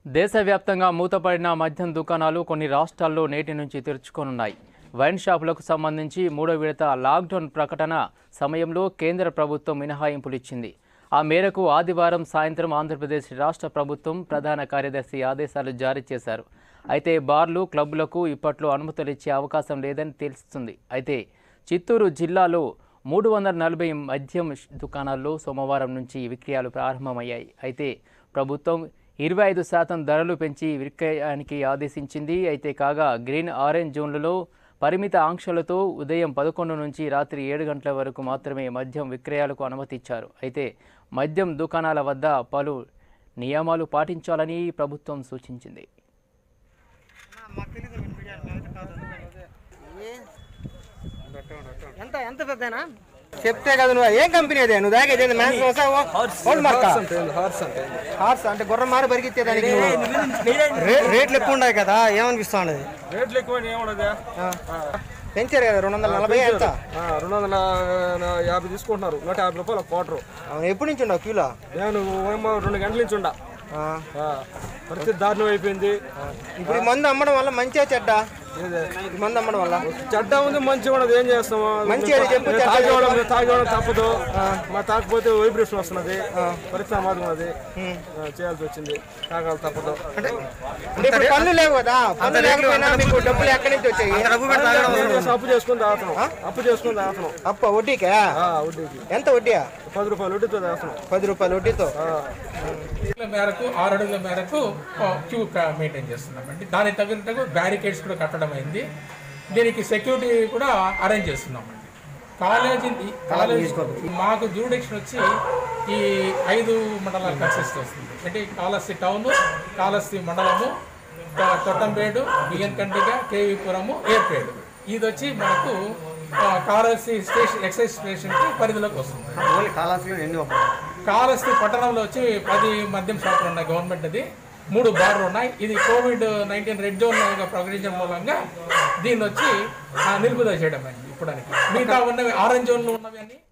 దేశవ్యాప్తంగా మూతపడిన మద్యం దుకాణాలు కొన్ని రాష్ట్రాల్లో నేటి నుంచి తెరుచుకోనున్నాయి వైన్ షాపులకు సంబంధించి మూడో విడత లాక్డౌన్ ప్రకటన సమయంలో కేంద్ర ప్రభుత్వం మినహాయింపులు ఇచ్చింది ఆ మేరకు ఆదివారం సాయంత్రం ఆంధ్రప్రదేశ్ రాష్ట్ర ప్రభుత్వం ప్రధాన కార్యదర్శి ఆదేశాలు జారీ చేశారు అయితే బార్లు క్లబ్లకు ఇప్పట్లో అనుమతులు ఇచ్చే అవకాశం లేదని తెలుస్తుంది అయితే చిత్తూరు జిల్లాలో మూడు వందల నలభై మద్యం దుకాణాల్లో సోమవారం నుంచి విక్రయాలు ప్రారంభమయ్యాయి అయితే ప్రభుత్వం ఇరవై ఐదు శాతం ధరలు పెంచి విక్రయానికి ఆదేశించింది అయితే కాగా గ్రీన్ ఆరెంజ్ జోన్లలో పరిమిత ఆంక్షలతో ఉదయం పదకొండు నుంచి రాత్రి ఏడు గంటల వరకు మాత్రమే మద్యం విక్రయాలకు అనుమతి ఇచ్చారు అయితే మద్యం దుకాణాల వద్ద పలు నియమాలు పాటించాలని ప్రభుత్వం సూచించింది ఎంత ఎంత పెద్దనా చెప్తే కదా నువ్వు ఏం కంపెనీ అదే నువ్వు దాకా ఇదేంది మ్యాన్స్ వస్తావు ఓల్డ్ మార్క్ హార్స్ అంటే గుర్రం మారి బరిగితే దానికి నువ్వు రే- రేట్లు ఎక్కువ ఉన్నాయి కదా ఏమనిపిస్తా ఉన్నది రేట్లు ఎక్కువ ఏమున్నదా పెంచారు కదా రెండు వందల నలభై ఎంత రెండు వందల నా- యాభై తీసుకుంటున్నారు నూట యాభై రూపాయలు ఒక క్వార్టర్ అవును, ఎప్పటి నుంచి ఉండవు క్యూలో నేను ఏమో రెండు గంటల నుంచి ఉండా ఆ. ఆ, పరిస్థితి దారుణం అయిపోయింది ఇప్పుడు ఈ మందు అమ్మడం వల్ల మంచిగా చెడ్డ ఏదే? ఈ మందు అమ్మడం వల్ల చెడ్డ ఉంది మంచిగా ఉన్నది ఏం చేస్తాము మంచి అది చెప్పు, చెడ్డ తాగేవాడు తాగేవాడు తప్పదు మా తాకపోతే వైబ్రేషన్ వస్తున్నది పరిస్థితి మాది ఉన్నది ఆ, చేయాల్సి వచ్చింది తాగాలి తప్పదు అంటే ఇప్పుడు పనులు లేవు కదా పనులు లేకపోయినా మీకు డబ్బులు ఎక్కడి నుంచి వచ్చాయి ఏం చేస్తాం? అప్పు చేసుకుని తాగుతున్నాం అప్పు చేసుకుని తాగుతున్నాం అప్ప వడ్డీకా ఆ, వడ్డీకి ఎంత వడ్డీయా పది రూపాయలు వడ్డీతో తాగుతున్నాం పది రూపాయలు వడ్డీతో ఆ. అడుగుల మేరకు ఆరు అడుగుల మేరకు క్యూ మెయింటైన్ చేస్తున్నామండి దానికి తగినట్టు బ్యారికేడ్స్ కూడా కట్టడం అయింది దీనికి సెక్యూరిటీ కూడా అరేంజ్ చేస్తున్నామండి కాలేజీ కాలేజ్ మాకు జూరిడిక్షన్ వచ్చి ఈ ఐదు మండలాలు కన్సిస్ట్ వస్తుంది అంటే కాళహస్తి టౌన్ కాళహస్తి మండలము త- తొట్టంబేడు బియ్యం కంటిగ కేవీపురము ఏర్పేడు ఇది వచ్చి మనకు ఆ, కాళహస్తి స్టేషన్ ఎక్సైజ్ స్టేషన్కి పరిధిలోకి వస్తుంది ఓన్లీ కాలాసులు ఎన్ని కాళహస్తి పట్టణంలో వచ్చి పది మద్యం షాపులు ఉన్నాయి గవర్నమెంట్ అది మూడు బార్లు ఉన్నాయి ఇది కోవిడ్ నైన్టీన్ రెడ్ జోన్ ప్రకటించడం మూలంగా దీన్ని వచ్చి ఆ, నిలుపుదల చేయడం అయింది ఇప్పటికి మిగతా ఉన్నవి ఆరెంజ్ జోన్లు ఉన్నవి అని